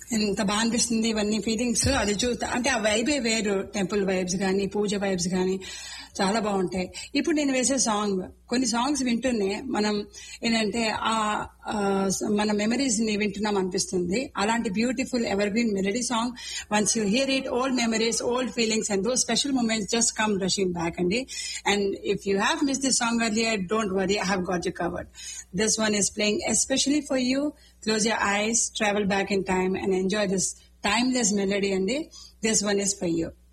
ఎంత బాగా అనిపిస్తుంది ఇవన్నీ ఫీలింగ్స్ అది చూస్తా అంటే ఆ వైబే వేరు టెంపుల్ వైబ్స్ గానీ పూజ వైబ్స్ గానీ చాలా బాగుంటాయి ఇప్పుడు నేను వేసే సాంగ్ కొన్ని సాంగ్స్ వింటూనే మనం ఏంటంటే ఆ ఆ, మన మెమరీస్ ని వింటున్నాం అనిపిస్తుంది అలాంటి beautiful evergreen melody song once you hear it old memories old feelings and those special moments just come rushing back అండి and if you have miss this song earlier don't worry I have got you covered this one is playing especially for you close your eyes travel back in time and enjoy this timeless melody and this one is for you